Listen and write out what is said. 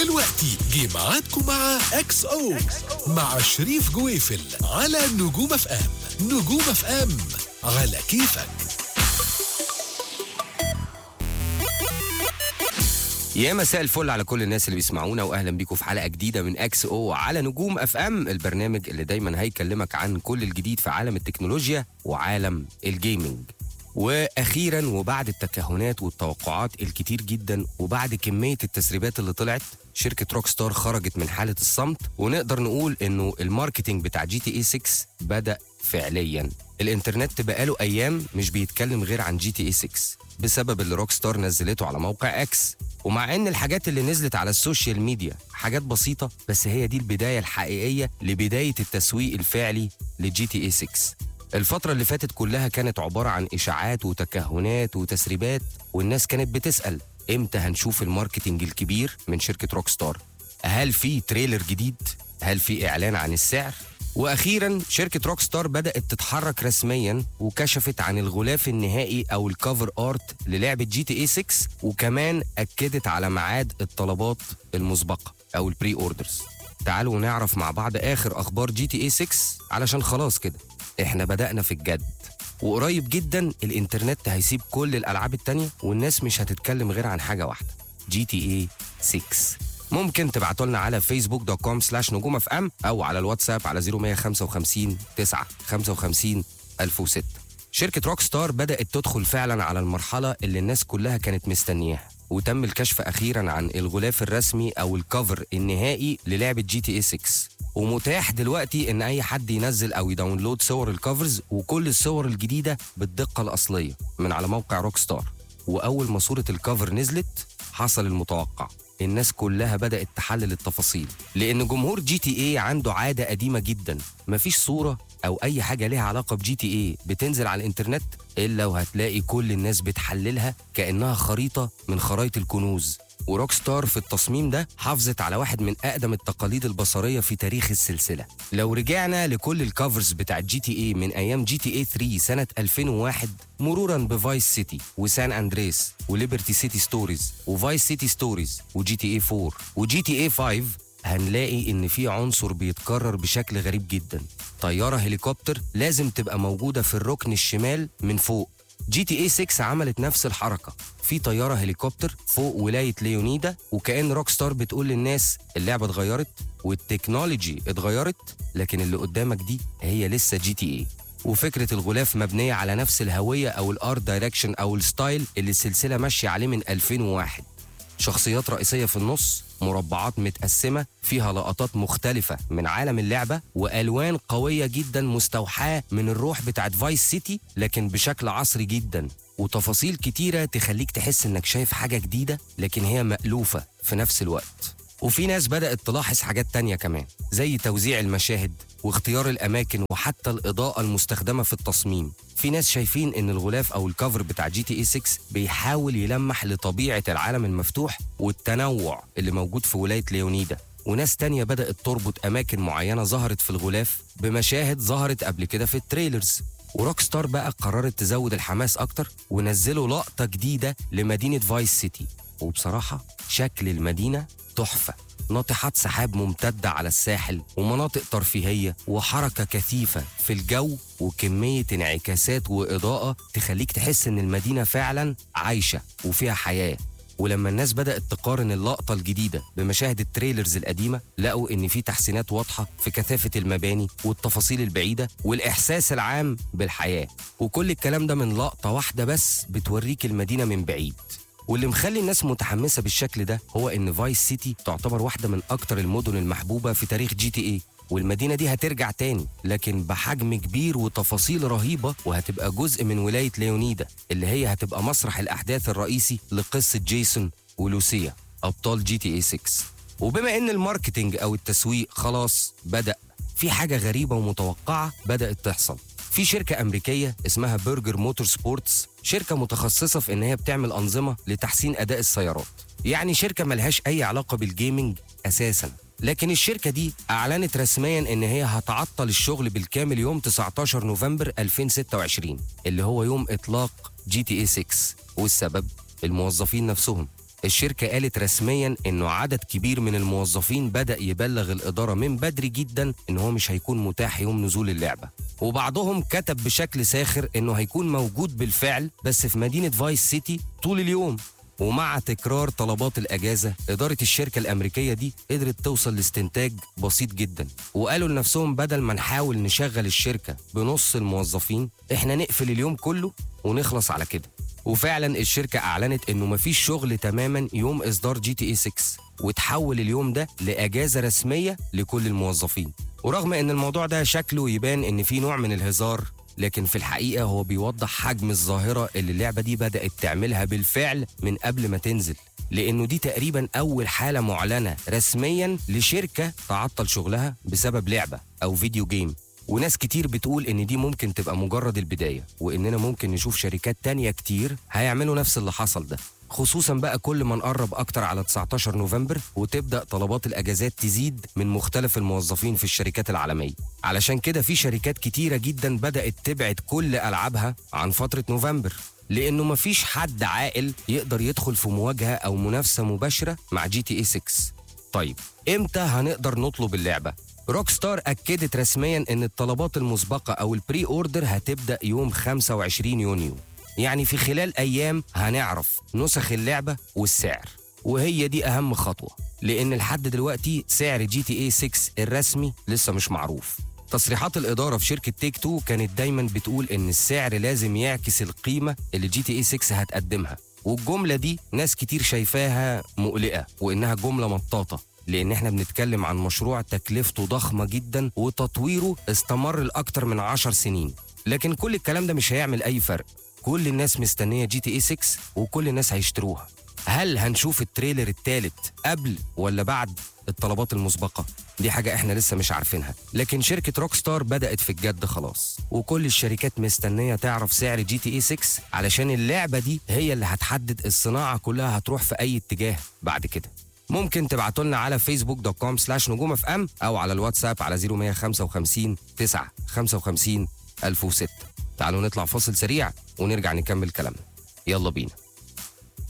دلوقتي جه ميعادكم مع اكس او مع شريف جويفل على نجوم اف ام نجوم اف ام على كيفك يا مساء الفل على كل الناس اللي بيسمعونا واهلا بيكم في حلقه جديده من اكس او على نجوم اف ام البرنامج اللي دايما هيكلمك عن كل الجديد في عالم التكنولوجيا وعالم الجيمنج واخيرا وبعد التكهنات والتوقعات الكتير جدا وبعد كميه التسريبات اللي طلعت شركه روك ستار خرجت من حاله الصمت ونقدر نقول انه الماركتينج بتاع جي تي اي 6 بدا فعليا الانترنت بقاله ايام مش بيتكلم غير عن جي تي اي 6 بسبب اللي روك ستار نزلته على موقع اكس ومع ان الحاجات اللي نزلت على السوشيال ميديا حاجات بسيطه بس هي دي البدايه الحقيقيه لبدايه التسويق الفعلي لجي تي اي 6 الفترة اللي فاتت كلها كانت عبارة عن إشاعات وتكهنات وتسريبات والناس كانت بتسأل إمتى هنشوف الماركتينج الكبير من شركة روك ستار هل في تريلر جديد؟ هل في إعلان عن السعر؟ واخيرا شركه روك ستار بدات تتحرك رسميا وكشفت عن الغلاف النهائي او الكفر ارت للعبه جي تي اي 6 وكمان اكدت على ميعاد الطلبات المسبقه او البري اوردرز تعالوا نعرف مع بعض اخر اخبار جي تي اي 6 علشان خلاص كده احنا بدانا في الجد وقريب جدا الانترنت هيسيب كل الالعاب التانية والناس مش هتتكلم غير عن حاجه واحده جي تي اي 6 ممكن تبعتوا لنا على فيسبوك دوت كوم سلاش نجوم اف ام او على الواتساب على 0155 9 55 1006 شركة روك ستار بدأت تدخل فعلا على المرحلة اللي الناس كلها كانت مستنياها وتم الكشف أخيرا عن الغلاف الرسمي أو الكفر النهائي للعبة جي تي اي 6 ومتاح دلوقتي ان اي حد ينزل او يداونلود صور الكفرز وكل الصور الجديده بالدقه الاصليه من على موقع روك ستار واول ما صوره الكفر نزلت حصل المتوقع الناس كلها بدأت تحلل التفاصيل لأن جمهور جي تي اي عنده عادة قديمة جدا مفيش صورة أو أي حاجة ليها علاقة بجي تي اي بتنزل على الإنترنت إلا وهتلاقي كل الناس بتحللها كأنها خريطة من خرايط الكنوز وروك ستار في التصميم ده حافظت على واحد من أقدم التقاليد البصرية في تاريخ السلسلة لو رجعنا لكل الكفرز بتاع جي تي اي من أيام جي تي اي 3 سنة 2001 مرورا بفايس سيتي وسان اندريس وليبرتي سيتي ستوريز وفايس سيتي ستوريز وجي تي اي 4 وجي تي اي 5 هنلاقي ان في عنصر بيتكرر بشكل غريب جدا طياره هليكوبتر لازم تبقى موجوده في الركن الشمال من فوق جي تي اي 6 عملت نفس الحركه في طياره هليكوبتر فوق ولايه ليونيدا وكان روك ستار بتقول للناس اللعبه اتغيرت والتكنولوجي اتغيرت لكن اللي قدامك دي هي لسه جي تي اي وفكره الغلاف مبنيه على نفس الهويه او الارت دايركشن او الستايل اللي السلسله ماشيه عليه من 2001 شخصيات رئيسيه في النص مربعات متقسمه فيها لقطات مختلفه من عالم اللعبه والوان قويه جدا مستوحاه من الروح بتاعت فايس سيتي لكن بشكل عصري جدا وتفاصيل كتيره تخليك تحس انك شايف حاجه جديده لكن هي مألوفه في نفس الوقت وفي ناس بدأت تلاحظ حاجات تانية كمان زي توزيع المشاهد واختيار الأماكن وحتى الإضاءة المستخدمة في التصميم في ناس شايفين إن الغلاف أو الكفر بتاع جي تي اي 6 بيحاول يلمح لطبيعة العالم المفتوح والتنوع اللي موجود في ولاية ليونيدا وناس تانية بدأت تربط أماكن معينة ظهرت في الغلاف بمشاهد ظهرت قبل كده في التريلرز وروك ستار بقى قررت تزود الحماس أكتر ونزلوا لقطة جديدة لمدينة فايس سيتي وبصراحة شكل المدينة تحفة ناطحات سحاب ممتدة على الساحل ومناطق ترفيهية وحركة كثيفة في الجو وكمية انعكاسات وإضاءة تخليك تحس إن المدينة فعلا عايشة وفيها حياة ولما الناس بدأت تقارن اللقطة الجديدة بمشاهد التريلرز القديمة لقوا إن في تحسينات واضحة في كثافة المباني والتفاصيل البعيدة والإحساس العام بالحياة وكل الكلام ده من لقطة واحدة بس بتوريك المدينة من بعيد واللي مخلي الناس متحمسة بالشكل ده هو إن فايس سيتي تعتبر واحدة من أكتر المدن المحبوبة في تاريخ جي تي إيه والمدينة دي هترجع تاني لكن بحجم كبير وتفاصيل رهيبة وهتبقى جزء من ولاية ليونيدا اللي هي هتبقى مسرح الأحداث الرئيسي لقصة جيسون ولوسيا أبطال جي تي اي 6 وبما إن الماركتينج أو التسويق خلاص بدأ في حاجة غريبة ومتوقعة بدأت تحصل في شركة أمريكية اسمها برجر موتور سبورتس شركة متخصصة في إن هي بتعمل أنظمة لتحسين أداء السيارات يعني شركة ملهاش أي علاقة بالجيمنج أساساً لكن الشركة دي أعلنت رسميا إن هي هتعطل الشغل بالكامل يوم 19 نوفمبر 2026 اللي هو يوم إطلاق جي تي اي 6 والسبب الموظفين نفسهم الشركة قالت رسميا انه عدد كبير من الموظفين بدأ يبلغ الإدارة من بدري جدا ان هو مش هيكون متاح يوم نزول اللعبة وبعضهم كتب بشكل ساخر انه هيكون موجود بالفعل بس في مدينة فايس سيتي طول اليوم ومع تكرار طلبات الأجازة إدارة الشركة الأمريكية دي قدرت توصل لاستنتاج بسيط جدا وقالوا لنفسهم بدل ما نحاول نشغل الشركة بنص الموظفين إحنا نقفل اليوم كله ونخلص على كده وفعلا الشركة أعلنت إنه مفيش شغل تماما يوم إصدار جي تي اي 6 وتحول اليوم ده لأجازة رسمية لكل الموظفين ورغم إن الموضوع ده شكله يبان إن في نوع من الهزار لكن في الحقيقة هو بيوضح حجم الظاهرة اللي اللعبة دي بدأت تعملها بالفعل من قبل ما تنزل لأنه دي تقريبا أول حالة معلنة رسميا لشركة تعطل شغلها بسبب لعبة أو فيديو جيم وناس كتير بتقول إن دي ممكن تبقى مجرد البداية وإننا ممكن نشوف شركات تانية كتير هيعملوا نفس اللي حصل ده خصوصا بقى كل ما نقرب اكتر على 19 نوفمبر وتبدا طلبات الاجازات تزيد من مختلف الموظفين في الشركات العالميه علشان كده في شركات كتيره جدا بدات تبعد كل العابها عن فتره نوفمبر لانه مفيش حد عاقل يقدر يدخل في مواجهه او منافسه مباشره مع جي تي اي 6 طيب امتى هنقدر نطلب اللعبه روك ستار اكدت رسميا ان الطلبات المسبقه او البري اوردر هتبدا يوم 25 يونيو يعني في خلال ايام هنعرف نسخ اللعبه والسعر وهي دي اهم خطوه لان لحد دلوقتي سعر جي تي اي 6 الرسمي لسه مش معروف تصريحات الإدارة في شركة تيك تو كانت دايما بتقول إن السعر لازم يعكس القيمة اللي جي تي اي 6 هتقدمها والجملة دي ناس كتير شايفاها مقلقة وإنها جملة مطاطة لأن احنا بنتكلم عن مشروع تكلفته ضخمة جدا وتطويره استمر لأكتر من عشر سنين لكن كل الكلام ده مش هيعمل أي فرق كل الناس مستنية جي تي اي 6 وكل الناس هيشتروها هل هنشوف التريلر الثالث قبل ولا بعد الطلبات المسبقة؟ دي حاجة احنا لسه مش عارفينها لكن شركة روك ستار بدأت في الجد خلاص وكل الشركات مستنية تعرف سعر جي تي اي 6 علشان اللعبة دي هي اللي هتحدد الصناعة كلها هتروح في أي اتجاه بعد كده ممكن تبعتوا لنا على فيسبوك دوت كوم سلاش نجوم اف ام او على الواتساب على 0155 9 55 1006 تعالوا نطلع فاصل سريع ونرجع نكمل كلامنا يلا بينا